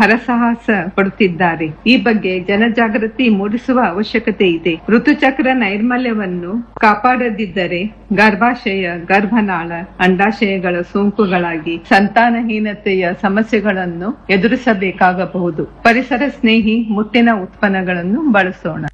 ಹರಸಾಹಸ ಪಡುತ್ತಿದ್ದಾರೆ ಈ ಬಗ್ಗೆ ಜನಜಾಗೃತಿ ಮೂಡಿಸುವ ಅವಶ್ಯಕತೆ ಇದೆ ಋತುಚಕ್ರ ನೈರ್ಮಲ್ಯವನ್ನು ಕಾಪಾಡದಿದ್ದರೆ ಗರ್ಭಾಶಯ ಗರ್ಭನಾಳ ಅಂಡಾಶಯಗಳ ಸೋಂಕುಗಳಾಗಿ ಸಂತಾನಹೀನತೆಯ ಸಮಸ್ಯೆಗಳನ್ನು ಎದುರಿಸಬೇಕಾಗಬಹುದು ಪರಿಸರ ಸ್ನೇಹಿ ಮುತ್ತಿನ ಉತ್ಪನ್ನಗಳನ್ನು ಬಳಸೋಣ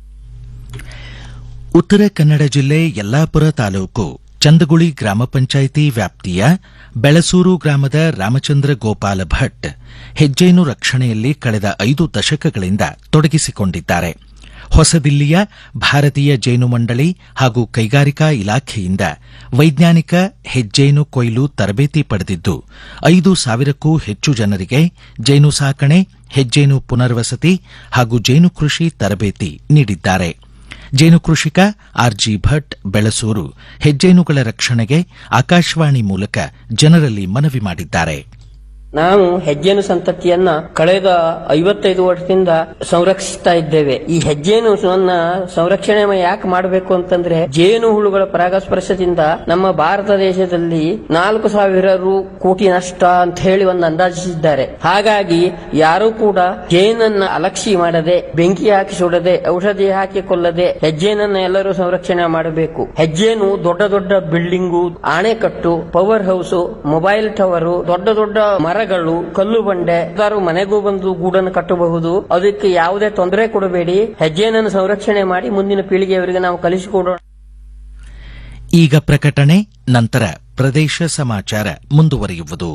ಉತ್ತರ ಕನ್ನಡ ಜಿಲ್ಲೆ ಯಲ್ಲಾಪುರ ತಾಲೂಕು ಚಂದಗುಳಿ ಗ್ರಾಮ ಪಂಚಾಯಿತಿ ವ್ಯಾಪ್ತಿಯ ಬೆಳಸೂರು ಗ್ರಾಮದ ರಾಮಚಂದ್ರ ಗೋಪಾಲ ಭಟ್ ಹೆಜ್ಜೇನು ರಕ್ಷಣೆಯಲ್ಲಿ ಕಳೆದ ಐದು ದಶಕಗಳಿಂದ ತೊಡಗಿಸಿಕೊಂಡಿದ್ದಾರೆ ಹೊಸದಿಲ್ಲಿಯ ಭಾರತೀಯ ಜೇನು ಮಂಡಳಿ ಹಾಗೂ ಕೈಗಾರಿಕಾ ಇಲಾಖೆಯಿಂದ ವೈಜ್ಞಾನಿಕ ಹೆಜ್ಜೇನು ಕೊಯ್ಲು ತರಬೇತಿ ಪಡೆದಿದ್ದು ಐದು ಸಾವಿರಕ್ಕೂ ಹೆಚ್ಚು ಜನರಿಗೆ ಜೇನು ಸಾಕಣೆ ಹೆಜ್ಜೇನು ಪುನರ್ವಸತಿ ಹಾಗೂ ಜೇನು ಕೃಷಿ ತರಬೇತಿ ನೀಡಿದ್ದಾರೆ ಜೇನು ಕೃಷಿಕ ಆರ್ಜಿ ಭಟ್ ಬೆಳಸೂರು ಹೆಜ್ಜೇನುಗಳ ರಕ್ಷಣೆಗೆ ಆಕಾಶವಾಣಿ ಮೂಲಕ ಜನರಲ್ಲಿ ಮನವಿ ಮಾಡಿದ್ದಾರೆ ನಾವು ಹೆಜ್ಜೇನು ಸಂತತಿಯನ್ನ ಕಳೆದ ಐವತ್ತೈದು ವರ್ಷದಿಂದ ಸಂರಕ್ಷಿಸ್ತಾ ಇದ್ದೇವೆ ಈ ಹೆಜ್ಜೇನುವನ್ನ ಸಂರಕ್ಷಣೆ ಯಾಕೆ ಮಾಡಬೇಕು ಅಂತಂದ್ರೆ ಜೇನು ಹುಳುಗಳ ಪರಾಗಸ್ಪರ್ಶದಿಂದ ನಮ್ಮ ಭಾರತ ದೇಶದಲ್ಲಿ ನಾಲ್ಕು ಸಾವಿರ ರು ಕೋಟಿ ನಷ್ಟ ಅಂತ ಹೇಳಿ ಒಂದು ಅಂದಾಜಿಸಿದ್ದಾರೆ ಹಾಗಾಗಿ ಯಾರೂ ಕೂಡ ಜೇನನ್ನ ಅಲಕ್ಷಿ ಮಾಡದೆ ಬೆಂಕಿ ಹಾಕಿ ಸುಡದೆ ಔಷಧಿ ಹಾಕಿ ಕೊಲ್ಲದೆ ಹೆಜ್ಜೇನನ್ನ ಎಲ್ಲರೂ ಸಂರಕ್ಷಣೆ ಮಾಡಬೇಕು ಹೆಜ್ಜೇನು ದೊಡ್ಡ ದೊಡ್ಡ ಬಿಲ್ಡಿಂಗು ಆಣೆಕಟ್ಟು ಪವರ್ ಹೌಸ್ ಮೊಬೈಲ್ ಟವರ್ ದೊಡ್ಡ ದೊಡ್ಡ ಮರಗಳು ಕಲ್ಲು ಬಂಡೆ ಯಾರು ಮನೆಗೂ ಬಂದು ಗೂಡನ್ನು ಕಟ್ಟಬಹುದು ಅದಕ್ಕೆ ಯಾವುದೇ ತೊಂದರೆ ಕೊಡಬೇಡಿ ಹೆಜ್ಜೆಯನ್ನು ಸಂರಕ್ಷಣೆ ಮಾಡಿ ಮುಂದಿನ ಪೀಳಿಗೆಯವರಿಗೆ ನಾವು ಕಲಿಸಿಕೊಡೋಣ ಈಗ ಪ್ರಕಟಣೆ ನಂತರ ಪ್ರದೇಶ ಸಮಾಚಾರ ಮುಂದುವರಿಯುವುದು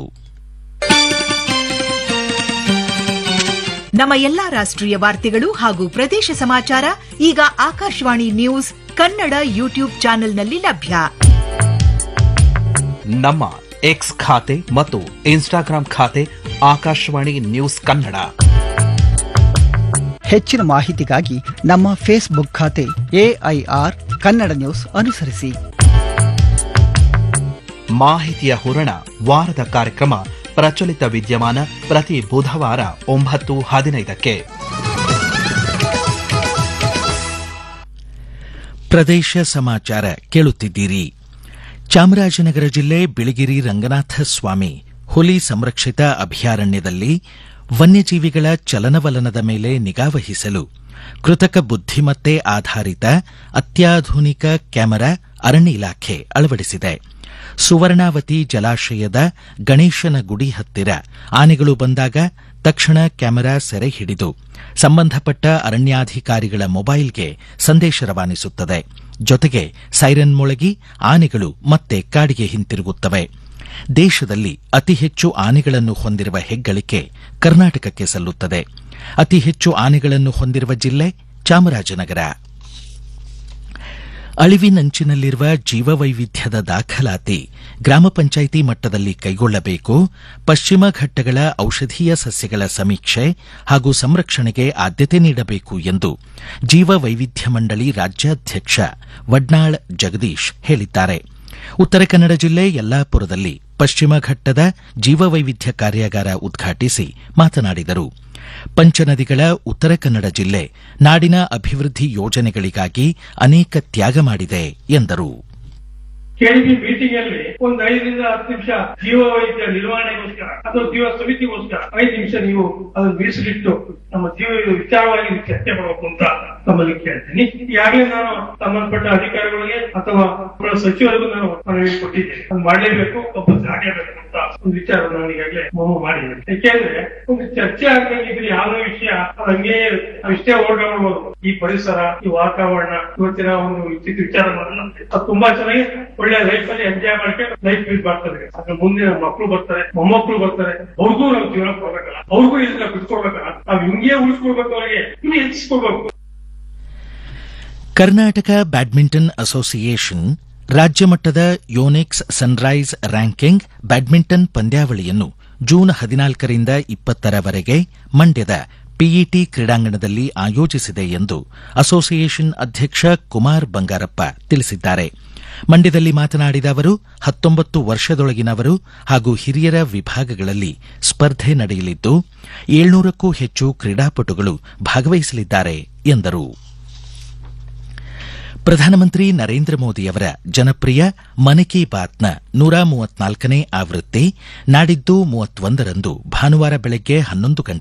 ನಮ್ಮ ಎಲ್ಲಾ ರಾಷ್ಟ್ರೀಯ ವಾರ್ತೆಗಳು ಹಾಗೂ ಪ್ರದೇಶ ಸಮಾಚಾರ ಈಗ ಆಕಾಶವಾಣಿ ನ್ಯೂಸ್ ಕನ್ನಡ ಯೂಟ್ಯೂಬ್ ಚಾನೆಲ್ನಲ್ಲಿ ಲಭ್ಯ ನಮ್ಮ ಎಕ್ಸ್ ಖಾತೆ ಮತ್ತು ಇನ್ಸ್ಟಾಗ್ರಾಂ ಖಾತೆ ಆಕಾಶವಾಣಿ ನ್ಯೂಸ್ ಕನ್ನಡ ಹೆಚ್ಚಿನ ಮಾಹಿತಿಗಾಗಿ ನಮ್ಮ ಫೇಸ್ಬುಕ್ ಖಾತೆ ಎಐಆರ್ ಕನ್ನಡ ನ್ಯೂಸ್ ಅನುಸರಿಸಿ ಮಾಹಿತಿಯ ಹೂರಣ ವಾರದ ಕಾರ್ಯಕ್ರಮ ಪ್ರಚಲಿತ ವಿದ್ಯಮಾನ ಪ್ರತಿ ಬುಧವಾರ ಒಂಬತ್ತು ಹದಿನೈದಕ್ಕೆ ಪ್ರದೇಶ ಸಮಾಚಾರ ಕೇಳುತ್ತಿದ್ದೀರಿ ಚಾಮರಾಜನಗರ ಜಿಲ್ಲೆ ಬಿಳಿಗಿರಿ ರಂಗನಾಥ ಸ್ವಾಮಿ ಹುಲಿ ಸಂರಕ್ಷಿತ ಅಭಯಾರಣ್ಯದಲ್ಲಿ ವನ್ಯಜೀವಿಗಳ ಚಲನವಲನದ ಮೇಲೆ ನಿಗಾವಹಿಸಲು ಕೃತಕ ಬುದ್ಧಿಮತ್ತೆ ಆಧಾರಿತ ಅತ್ಯಾಧುನಿಕ ಕ್ಯಾಮೆರಾ ಅರಣ್ಯ ಇಲಾಖೆ ಅಳವಡಿಸಿದೆ ಸುವರ್ಣಾವತಿ ಜಲಾಶಯದ ಗಣೇಶನ ಗುಡಿ ಹತ್ತಿರ ಆನೆಗಳು ಬಂದಾಗ ತಕ್ಷಣ ಕ್ಯಾಮೆರಾ ಸೆರೆ ಹಿಡಿದು ಸಂಬಂಧಪಟ್ಟ ಅರಣ್ಯಾಧಿಕಾರಿಗಳ ಮೊಬೈಲ್ಗೆ ಸಂದೇಶ ರವಾನಿಸುತ್ತದೆ ಜೊತೆಗೆ ಸೈರನ್ ಮೊಳಗಿ ಆನೆಗಳು ಮತ್ತೆ ಕಾಡಿಗೆ ಹಿಂತಿರುಗುತ್ತವೆ ದೇಶದಲ್ಲಿ ಅತಿ ಹೆಚ್ಚು ಆನೆಗಳನ್ನು ಹೊಂದಿರುವ ಹೆಗ್ಗಳಿಕೆ ಕರ್ನಾಟಕಕ್ಕೆ ಸಲ್ಲುತ್ತದೆ ಅತಿ ಹೆಚ್ಚು ಆನೆಗಳನ್ನು ಹೊಂದಿರುವ ಜಿಲ್ಲೆ ಚಾಮರಾಜನಗರ ಅಳಿವಿನಂಚಿನಲ್ಲಿರುವ ಜೀವವೈವಿಧ್ಯದ ದಾಖಲಾತಿ ಗ್ರಾಮ ಪಂಚಾಯಿತಿ ಮಟ್ಟದಲ್ಲಿ ಕೈಗೊಳ್ಳಬೇಕು ಪಶ್ಚಿಮ ಘಟ್ಟಗಳ ಔಷಧೀಯ ಸಸ್ಯಗಳ ಸಮೀಕ್ಷೆ ಹಾಗೂ ಸಂರಕ್ಷಣೆಗೆ ಆದ್ಯತೆ ನೀಡಬೇಕು ಎಂದು ಜೀವವೈವಿಧ್ಯ ಮಂಡಳಿ ರಾಜ್ಯಾಧ್ಯಕ್ಷ ವಡ್ನಾಳ್ ಜಗದೀಶ್ ಹೇಳಿದ್ದಾರೆ ಉತ್ತರ ಕನ್ನಡ ಜಿಲ್ಲೆ ಯಲ್ಲಾಪುರದಲ್ಲಿ ಪಶ್ಚಿಮ ಘಟ್ಟದ ಜೀವವೈವಿಧ್ಯ ಕಾರ್ಯಾಗಾರ ಉದ್ಘಾಟಿಸಿ ಮಾತನಾಡಿದರು ಪಂಚನದಿಗಳ ಉತ್ತರ ಕನ್ನಡ ಜಿಲ್ಲೆ ನಾಡಿನ ಅಭಿವೃದ್ಧಿ ಯೋಜನೆಗಳಿಗಾಗಿ ಅನೇಕ ತ್ಯಾಗ ಮಾಡಿದೆ ಎಂದರು ಕೆಡಿಪಿ ಮೀಟಿಂಗ್ ಅಲ್ಲಿ ಒಂದು ಐದರಿಂದ ಹತ್ತು ನಿಮಿಷ ಜೀವ ವೈದ್ಯ ನಿರ್ವಹಣೆಗೋಸ್ಕರ ಅಥವಾ ಜೀವ ಸಮಿತಿಗೋಸ್ಕರ ಐದು ನಿಮಿಷ ನೀವು ಅದನ್ನು ಮೀಸಲಿಟ್ಟು ನಮ್ಮ ಜೀವ ವಿಚಾರವಾಗಿ ನೀವು ಚರ್ಚೆ ಮಾಡಬೇಕು ಅಂತ ತಮ್ಮಲ್ಲಿ ಕೇಳ್ತೀನಿ ಈಗಾಗಲೇ ನಾನು ಸಂಬಂಧಪಟ್ಟ ಅಧಿಕಾರಿಗಳಿಗೆ ಅಥವಾ ಅವರ ಸಚಿವರಿಗೂ ನಾನು ಮನವಿ ಕೊಟ್ಟಿದ್ದೇನೆ ಅದು ಮಾಡಲೇಬೇಕು ಒಬ್ಬ ಆಗಲೇಬೇಕು ಅಂತ ಒಂದು ವಿಚಾರ ನಾನು ಈಗಾಗಲೇ ಮನವಿ ಮಾಡಿದ್ದೇನೆ ಯಾಕೆಂದ್ರೆ ಒಂದು ಚರ್ಚೆ ಆಗ್ಬೇಕಿದ್ರೆ ಯಾವುದೇ ವಿಷಯ ಅದು ಹಂಗೆ ನಾವು ಇಷ್ಟೇ ಓಡಾಡ್ಬೋದು ಈ ಪರಿಸರ ಈ ವಾತಾವರಣ ಇವತ್ತಿನ ಒಂದು ವಿಚಿತ್ರ ವಿಚಾರ ಮಾಡೋಣ ಅದು ತುಂಬಾ ಚೆನ್ನಾಗಿ ಒಳ್ಳೆ ಲೈಫ್ ಅಲ್ಲಿ ಎಂಜಾಯ್ ಮಾಡ್ಕೊಂಡು ಲೈಫ್ ಲೀಡ್ ಮಾಡ್ತಾರೆ ಅದ್ರ ಮುಂದೆ ಮಕ್ಕಳು ಬರ್ತಾರೆ ಮೊಮ್ಮಕ್ಕಳು ಬರ್ತಾರೆ ಅವ್ರಿಗೂ ನಾವು ಜೀವನ ಕೊಡ್ಬೇಕಲ್ಲ ಅವ್ರಿಗೂ ಇದನ್ನ ಬಿಟ್ಕೊಡ್ಬೇಕಲ್ಲ ನಾವು ಹಿಂಗೆ ಉಳಿಸ್ಕೊಡ್ಬೇಕು ಅವರಿಗೆ ಇನ್ನು ಹೆಚ್ಚಿಸ್ಕೊಡ್ಬೇಕು ಕರ್ನಾಟಕ ಬ್ಯಾಡ್ಮಿಂಟನ್ ಅಸೋಸಿಯೇಷನ್ ರಾಜ್ಯ ಮಟ್ಟದ ಯೋನೆಕ್ಸ್ ಸನ್ರೈಸ್ ರ್ಯಾಂಕಿಂಗ್ ಬ್ಯಾಡ್ಮಿಂಟನ್ ಪಂದ್ಯಾವಳಿಯನ್ನು ಜೂನ್ ಹದಿನಾಲ್ಕರಿಂದ ಇಪ್ಪತ್ತರವರೆಗೆ ಮಂಡ್ಯದ ಪಿಇಟಿ ಕ್ರೀಡಾಂಗಣದಲ್ಲಿ ಆಯೋಜಿಸಿದೆ ಎಂದು ಅಸೋಸಿಯೇಷನ್ ಅಧ್ಯಕ್ಷ ಕುಮಾರ್ ಬಂಗಾರಪ್ಪ ತಿಳಿಸಿದ್ದಾರೆ ಮಂಡ್ಯದಲ್ಲಿ ಮಾತನಾಡಿದ ಅವರು ಹತ್ತೊಂಬತ್ತು ವರ್ಷದೊಳಗಿನವರು ಹಾಗೂ ಹಿರಿಯರ ವಿಭಾಗಗಳಲ್ಲಿ ಸ್ಪರ್ಧೆ ನಡೆಯಲಿದ್ದು ಏಳ್ನೂರಕ್ಕೂ ಹೆಚ್ಚು ಕ್ರೀಡಾಪಟುಗಳು ಭಾಗವಹಿಸಲಿದ್ದಾರೆ ಎಂದರು ಪ್ರಧಾನಮಂತ್ರಿ ನರೇಂದ್ರ ಮೋದಿಯವರ ಜನಪ್ರಿಯ ಮನ್ ಕಿ ಬಾತ್ನ ನೂರ ಮೂವತ್ನಾಲ್ಕನೇ ಆವೃತ್ತಿ ನಾಡಿದ್ದು ಮೂವತ್ತೊಂದರಂದು ಭಾನುವಾರ ಬೆಳಗ್ಗೆ ಹನ್ನೊಂದು ಗಂಟೆ